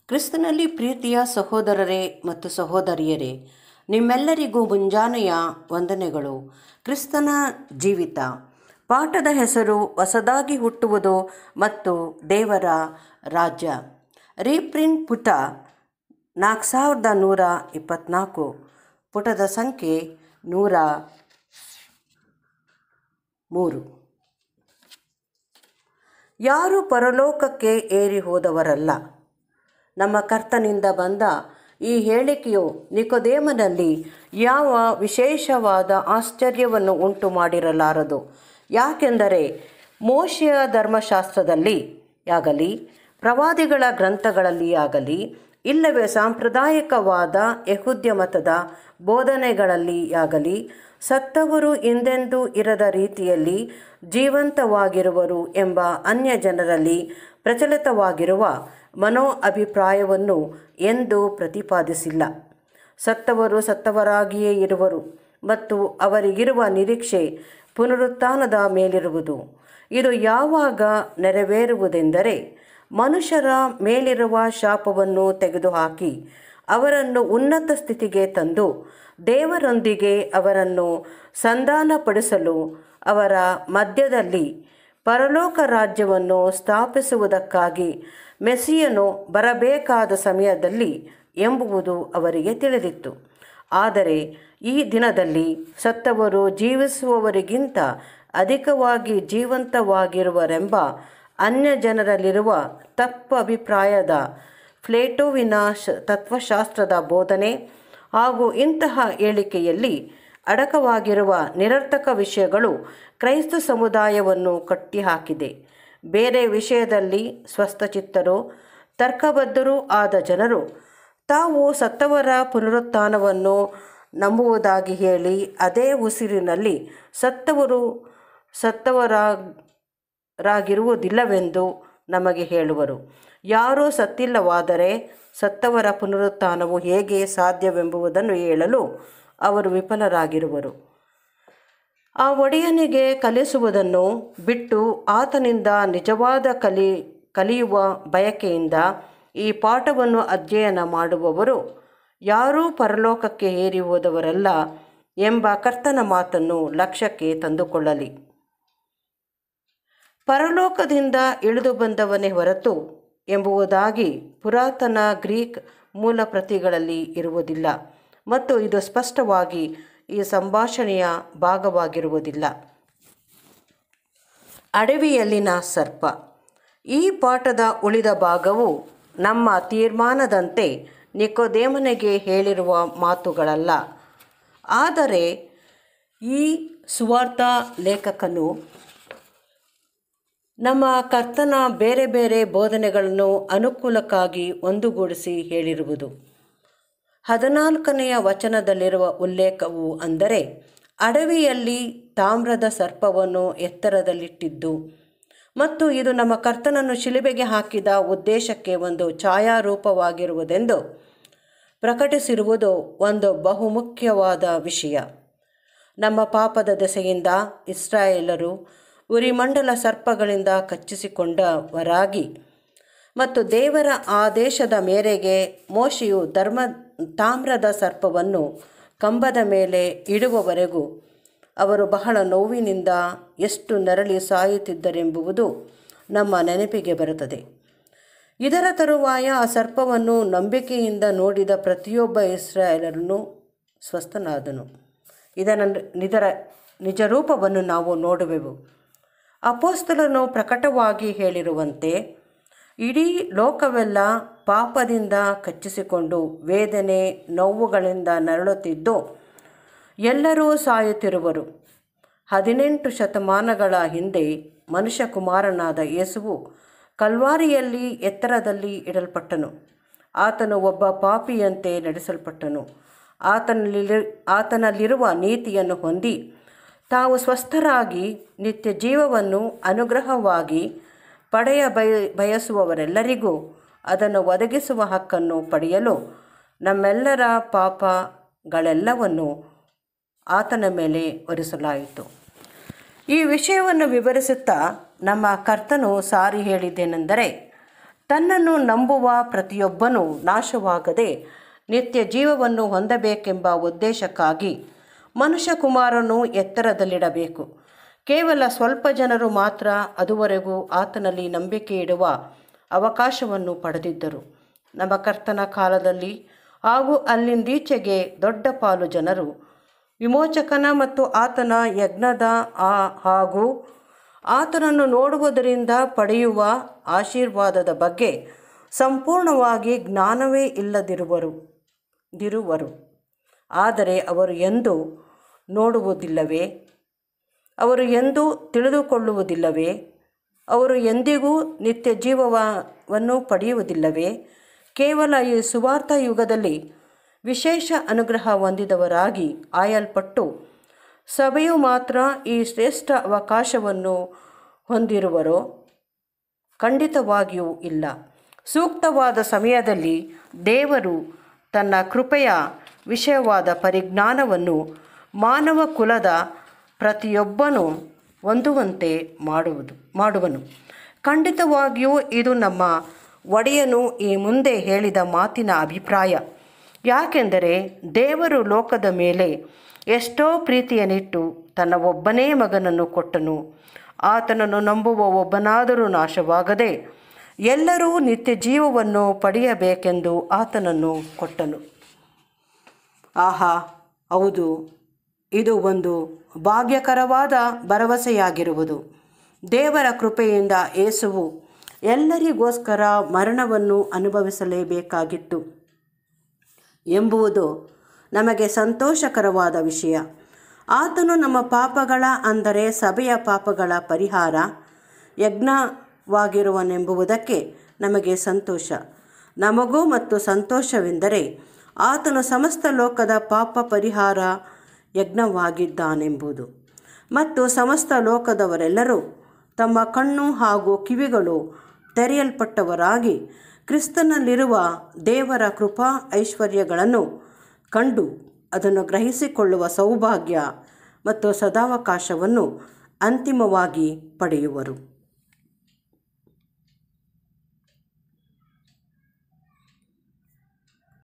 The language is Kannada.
ಕ್ರಿಸ್ತನಲ್ಲಿ ಪ್ರೀತಿಯ ಸಹೋದರರೇ ಮತ್ತು ಸಹೋದರಿಯರೇ ನಿಮ್ಮೆಲ್ಲರಿಗೂ ಮುಂಜಾನೆಯ ವಂದನೆಗಳು ಕ್ರಿಸ್ತನ ಜೀವಿತ ಪಾಠದ ಹೆಸರು ಹೊಸದಾಗಿ ಹುಟ್ಟುವುದು ಮತ್ತು ದೇವರ ರಾಜ್ಯ ರೀಪ್ರಿಂಟ್ ಪುಟ ನಾಲ್ಕು ಸಾವಿರದ ನೂರ ಇಪ್ಪತ್ತ್ನಾಲ್ಕು ಪುಟದ ಸಂಖ್ಯೆ ನೂರ ಮೂರು ಯಾರು ಪರಲೋಕಕ್ಕೆ ಏರಿ ಹೋದವರಲ್ಲ ನಮ್ಮ ಕರ್ತನಿಂದ ಬಂದ ಈ ಹೇಳಿಕೆಯು ನಿಕೋದೇಮನಲ್ಲಿ ಯಾವ ವಿಶೇಷವಾದ ಆಶ್ಚರ್ಯವನ್ನು ಉಂಟು ಮಾಡಿರಲಾರದು ಯಾಕೆಂದರೆ ಮೋಶೆಯ ಧರ್ಮಶಾಸ್ತ್ರದಲ್ಲಿ ಆಗಲಿ ಪ್ರವಾದಿಗಳ ಗ್ರಂಥಗಳಲ್ಲಿ ಆಗಲಿ ಇಲ್ಲವೇ ಸಾಂಪ್ರದಾಯಿಕವಾದ ಯಹುದ್ಯ ಮತದ ಬೋಧನೆಗಳಲ್ಲಿ ಆಗಲಿ ಸತ್ತವರು ಹಿಂದೆಂದೂ ಇರದ ರೀತಿಯಲ್ಲಿ ಜೀವಂತವಾಗಿರುವರು ಎಂಬ ಅನ್ಯ ಜನರಲ್ಲಿ ಪ್ರಚಲಿತವಾಗಿರುವ ಮನೋ ಅಭಿಪ್ರಾಯವನ್ನು ಎಂದೂ ಪ್ರತಿಪಾದಿಸಿಲ್ಲ ಸತ್ತವರು ಸತ್ತವರಾಗಿಯೇ ಇರುವರು ಮತ್ತು ಅವರಿಗಿರುವ ನಿರೀಕ್ಷೆ ಪುನರುತ್ಥಾನದ ಮೇಲಿರುವುದು ಇದು ಯಾವಾಗ ನೆರವೇರುವುದೆಂದರೆ ಮನುಷ್ಯರ ಮೇಲಿರುವ ಶಾಪವನ್ನು ತೆಗೆದುಹಾಕಿ ಅವರನ್ನು ಉನ್ನತ ಸ್ಥಿತಿಗೆ ತಂದು ದೇವರೊಂದಿಗೆ ಅವರನ್ನು ಸಂಧಾನಪಡಿಸಲು ಅವರ ಮಧ್ಯದಲ್ಲಿ ಪರಲೋಕ ರಾಜ್ಯವನ್ನು ಸ್ಥಾಪಿಸುವುದಕ್ಕಾಗಿ ಮೆಸ್ಸಿಯನು ಬರಬೇಕಾದ ಸಮಯದಲ್ಲಿ ಎಂಬುದು ಅವರಿಗೆ ತಿಳಿದಿತ್ತು ಆದರೆ ಈ ದಿನದಲ್ಲಿ ಸತ್ತವರು ಜೀವಿಸುವವರಿಗಿಂತ ಅಧಿಕವಾಗಿ ಜೀವಂತವಾಗಿರುವರೆಂಬ ಅನ್ಯ ಜನರಲ್ಲಿರುವ ತಪ್ಪು ಅಭಿಪ್ರಾಯದ ಫ್ಲೇಟೋವಿನ ಶ ತತ್ವಶಾಸ್ತ್ರದ ಬೋಧನೆ ಹಾಗೂ ಇಂತಹ ಹೇಳಿಕೆಯಲ್ಲಿ ಅಡಕವಾಗಿರುವ ನಿರರ್ಥಕ ವಿಷಯಗಳು ಕ್ರೈಸ್ತ ಸಮುದಾಯವನ್ನು ಕಟ್ಟಿಹಾಕಿದೆ ಬೇರೆ ವಿಷಯದಲ್ಲಿ ಸ್ವಸ್ಥಚಿತ್ತರು ತರ್ಕಬದ್ಧರೂ ಆದ ಜನರು ತಾವು ಸತ್ತವರ ಪುನರುತ್ಥಾನವನ್ನು ನಂಬುವುದಾಗಿ ಹೇಳಿ ಅದೇ ಉಸಿರಿನಲ್ಲಿ ಸತ್ತವರು ಸತ್ತವರಾಗಿರುವುದಿಲ್ಲವೆಂದು ನಮಗೆ ಹೇಳುವರು ಯಾರೂ ಸತ್ತಿಲ್ಲವಾದರೆ ಸತ್ತವರ ಪುನರುತ್ಥಾನವು ಹೇಗೆ ಸಾಧ್ಯವೆಂಬುದನ್ನು ಹೇಳಲು ಅವರು ವಿಫಲರಾಗಿರುವರು ಆ ಒಡೆಯನಿಗೆ ಕಲಿಸುವುದನ್ನು ಬಿಟ್ಟು ಆತನಿಂದ ನಿಜವಾದ ಕಲಿ ಕಲಿಯುವ ಬಯಕೆಯಿಂದ ಈ ಪಾಠವನ್ನು ಅಧ್ಯಯನ ಮಾಡುವವರು ಯಾರೂ ಪರಲೋಕಕ್ಕೆ ಏರಿ ಹೋದವರಲ್ಲ ಎಂಬ ಕರ್ತನ ಮಾತನ್ನು ಲಕ್ಷ್ಯಕ್ಕೆ ತಂದುಕೊಳ್ಳಲಿ ಪರಲೋಕದಿಂದ ಇಳಿದು ಬಂದವನೇ ಹೊರತು ಎಂಬುದಾಗಿ ಪುರಾತನ ಗ್ರೀಕ್ ಮೂಲ ಪ್ರತಿಗಳಲ್ಲಿ ಇರುವುದಿಲ್ಲ ಮತ್ತು ಇದು ಸ್ಪಷ್ಟವಾಗಿ ಈ ಸಂಭಾಷಣೆಯ ಭಾಗವಾಗಿರುವುದಿಲ್ಲ ಅಡವಿಯಲ್ಲಿನ ಸರ್ಪ ಈ ಪಾಠದ ಉಳಿದ ಭಾಗವು ನಮ್ಮ ತೀರ್ಮಾನದಂತೆ ನಿಕೋದೇಮನೆಗೆ ಹೇಳಿರುವ ಮಾತುಗಳಲ್ಲ ಆದರೆ ಈ ಸುವಾರ್ಥ ಲೇಖಕನು ನಮ್ಮ ಕರ್ತನ ಬೇರೆ ಬೇರೆ ಬೋಧನೆಗಳನ್ನು ಅನುಕೂಲಕ್ಕಾಗಿ ಒಂದುಗೂಡಿಸಿ ಹೇಳಿರುವುದು ಹದಿನಾಲ್ಕನೆಯ ವಚನದಲ್ಲಿರುವ ಉಲ್ಲೇಖವು ಅಂದರೆ ಅಡವಿಯಲ್ಲಿ ತಾಮ್ರದ ಸರ್ಪವನ್ನು ಎತ್ತರದಲ್ಲಿಟ್ಟಿದ್ದು ಮತ್ತು ಇದು ನಮ್ಮ ಕರ್ತನನ್ನು ಶಿಲುಬೆಗೆ ಹಾಕಿದ ಉದ್ದೇಶಕ್ಕೆ ಒಂದು ಛಾಯಾರೂಪವಾಗಿರುವುದೆಂದು ಪ್ರಕಟಿಸಿರುವುದು ಒಂದು ಬಹುಮುಖ್ಯವಾದ ವಿಷಯ ನಮ್ಮ ಪಾಪದ ದೆಸೆಯಿಂದ ಇಸ್ರಾಯೇಲರು ಉರಿಮಂಡಲ ಸರ್ಪಗಳಿಂದ ಕಚ್ಚಿಸಿಕೊಂಡವರಾಗಿ ಮತ್ತು ದೇವರ ಆದೇಶದ ಮೇರೆಗೆ ಮೋಶೆಯು ಧರ್ಮ ತಾಮ್ರದ ಸರ್ಪವನ್ನು ಕಂಬದ ಮೇಲೆ ಇಡುವವರೆಗೂ ಅವರು ಬಹಳ ನೋವಿನಿಂದ ಎಷ್ಟು ನರಳಿ ಸಾಯುತ್ತಿದ್ದರೆಂಬುದು ನಮ್ಮ ನೆನಪಿಗೆ ಬರುತ್ತದೆ ಇದರ ತರುವಾಯ ಆ ಸರ್ಪವನ್ನು ನಂಬಿಕೆಯಿಂದ ನೋಡಿದ ಪ್ರತಿಯೊಬ್ಬ ಇಸ್ರಾಯೇಲರನ್ನು ಸ್ವಸ್ಥನಾದನು ಇದರ ನಿದರ ನಿಜರೂಪವನ್ನು ನಾವು ನೋಡುವೆವು ಅಪೋಸ್ತಲನು ಪ್ರಕಟವಾಗಿ ಹೇಳಿರುವಂತೆ ಇಡೀ ಲೋಕವೆಲ್ಲ ಪಾಪದಿಂದ ಕಚ್ಚಿಸಿಕೊಂಡು ವೇದನೆ ನೋವುಗಳಿಂದ ನರಳುತ್ತಿದ್ದು ಎಲ್ಲರೂ ಸಾಯುತ್ತಿರುವರು ಹದಿನೆಂಟು ಶತಮಾನಗಳ ಹಿಂದೆ ಮನುಷ್ಯಕುಮಾರನಾದ ಯೇಸುವು ಕಲ್ವಾರಿಯಲ್ಲಿ ಎತ್ತರದಲ್ಲಿ ಇಡಲ್ಪಟ್ಟನು ಆತನು ಒಬ್ಬ ಪಾಪಿಯಂತೆ ನಡೆಸಲ್ಪಟ್ಟನು ಆತನಲ್ಲಿ ಆತನಲ್ಲಿರುವ ನೀತಿಯನ್ನು ಹೊಂದಿ ತಾವು ಸ್ವಸ್ಥರಾಗಿ ನಿತ್ಯ ಜೀವವನ್ನು ಅನುಗ್ರಹವಾಗಿ ಪಡೆಯ ಬಯ ಬಯಸುವವರೆಲ್ಲರಿಗೂ ಅದನ್ನು ಒದಗಿಸುವ ಹಕ್ಕನ್ನು ಪಡೆಯಲು ನಮ್ಮೆಲ್ಲರ ಪಾಪಗಳೆಲ್ಲವನ್ನು ಆತನ ಮೇಲೆ ಹೊರಿಸಲಾಯಿತು ಈ ವಿಷಯವನ್ನು ವಿವರಿಸುತ್ತಾ ನಮ್ಮ ಕರ್ತನು ಸಾರಿ ಹೇಳಿದ್ದೇನೆಂದರೆ ತನ್ನನ್ನು ನಂಬುವ ಪ್ರತಿಯೊಬ್ಬನೂ ನಾಶವಾಗದೆ ನಿತ್ಯ ಜೀವವನ್ನು ಹೊಂದಬೇಕೆಂಬ ಉದ್ದೇಶಕ್ಕಾಗಿ ಮನುಷ್ಯಕುಮಾರನು ಎತ್ತರದಲ್ಲಿಡಬೇಕು ಕೇವಲ ಸ್ವಲ್ಪ ಜನರು ಮಾತ್ರ ಅದುವರೆಗೂ ಆತನಲ್ಲಿ ನಂಬಿಕೆ ಇಡುವ ಅವಕಾಶವನ್ನು ಪಡೆದಿದ್ದರು ನಮ್ಮ ಕರ್ತನ ಕಾಲದಲ್ಲಿ ಹಾಗೂ ಅಲ್ಲಿಂದೀಚೆಗೆ ದೊಡ್ಡ ಪಾಲು ಜನರು ವಿಮೋಚಕನ ಮತ್ತು ಆತನ ಯಜ್ಞದ ಆ ಹಾಗೂ ಆತನನ್ನು ನೋಡುವುದರಿಂದ ಪಡೆಯುವ ಆಶೀರ್ವಾದದ ಬಗ್ಗೆ ಸಂಪೂರ್ಣವಾಗಿ ಜ್ಞಾನವೇ ಇಲ್ಲದಿರುವರು ದಿರುವರು ಆದರೆ ಅವರು ಎಂದೂ ನೋಡುವುದಿಲ್ಲವೇ ಅವರು ಎಂದೂ ತಿಳಿದುಕೊಳ್ಳುವುದಿಲ್ಲವೇ ಅವರು ಎಂದಿಗೂ ನಿತ್ಯ ಜೀವವನ್ನು ಪಡೆಯುವುದಿಲ್ಲವೇ ಕೇವಲ ಈ ಸುವಾರ್ಥ ಯುಗದಲ್ಲಿ ವಿಶೇಷ ಅನುಗ್ರಹ ಹೊಂದಿದವರಾಗಿ ಆಯಲ್ಪಟ್ಟು ಸಭೆಯು ಮಾತ್ರ ಈ ಶ್ರೇಷ್ಠ ಅವಕಾಶವನ್ನು ಹೊಂದಿರುವರೋ ಖಂಡಿತವಾಗಿಯೂ ಇಲ್ಲ ಸೂಕ್ತವಾದ ಸಮಯದಲ್ಲಿ ದೇವರು ತನ್ನ ಕೃಪೆಯ ವಿಷಯವಾದ ಪರಿಜ್ಞಾನವನ್ನು ಮಾನವ ಕುಲದ ಪ್ರತಿಯೊಬ್ಬನೂ ಹೊಂದುವಂತೆ ಮಾಡುವುದು ಮಾಡುವನು ಖಂಡಿತವಾಗಿಯೂ ಇದು ನಮ್ಮ ಒಡೆಯನು ಈ ಮುಂದೆ ಹೇಳಿದ ಮಾತಿನ ಅಭಿಪ್ರಾಯ ಯಾಕೆಂದರೆ ದೇವರು ಲೋಕದ ಮೇಲೆ ಎಷ್ಟೋ ಪ್ರೀತಿಯನ್ನಿಟ್ಟು ತನ್ನ ಒಬ್ಬನೇ ಮಗನನ್ನು ಕೊಟ್ಟನು ಆತನನ್ನು ನಂಬುವ ಒಬ್ಬನಾದರೂ ನಾಶವಾಗದೆ ಎಲ್ಲರೂ ನಿತ್ಯ ಜೀವವನ್ನು ಪಡೆಯಬೇಕೆಂದು ಆತನನ್ನು ಕೊಟ್ಟನು ಆಹಾ ಹೌದು ಇದು ಒಂದು ಭಾಗ್ಯಕರವಾದ ಭರವಸೆಯಾಗಿರುವುದು ದೇವರ ಕೃಪೆಯಿಂದ ಯೇಸುವು ಎಲ್ಲರಿಗೋಸ್ಕರ ಮರಣವನ್ನು ಅನುಭವಿಸಲೇಬೇಕಾಗಿತ್ತು ಎಂಬುದು ನಮಗೆ ಸಂತೋಷಕರವಾದ ವಿಷಯ ಆತನು ನಮ್ಮ ಪಾಪಗಳ ಅಂದರೆ ಸಭೆಯ ಪಾಪಗಳ ಪರಿಹಾರ ಯಜ್ಞವಾಗಿರುವನೆಂಬುದಕ್ಕೆ ನಮಗೆ ಸಂತೋಷ ನಮಗೂ ಮತ್ತು ಸಂತೋಷವೆಂದರೆ ಆತನು ಸಮಸ್ತ ಲೋಕದ ಪಾಪ ಪರಿಹಾರ ಯಜ್ಞವಾಗಿದ್ದಾನೆಂಬುದು ಮತ್ತು ಸಮಸ್ತ ಲೋಕದವರೆಲ್ಲರೂ ತಮ್ಮ ಕಣ್ಣು ಹಾಗೂ ಕಿವಿಗಳು ತೆರೆಯಲ್ಪಟ್ಟವರಾಗಿ ಕ್ರಿಸ್ತನಲ್ಲಿರುವ ದೇವರ ಕೃಪಾ ಐಶ್ವರ್ಯಗಳನ್ನು ಕಂಡು ಅದನ್ನು ಗ್ರಹಿಸಿಕೊಳ್ಳುವ ಸೌಭಾಗ್ಯ ಮತ್ತು ಸದಾವಕಾಶವನ್ನು ಅಂತಿಮವಾಗಿ ಪಡೆಯುವರು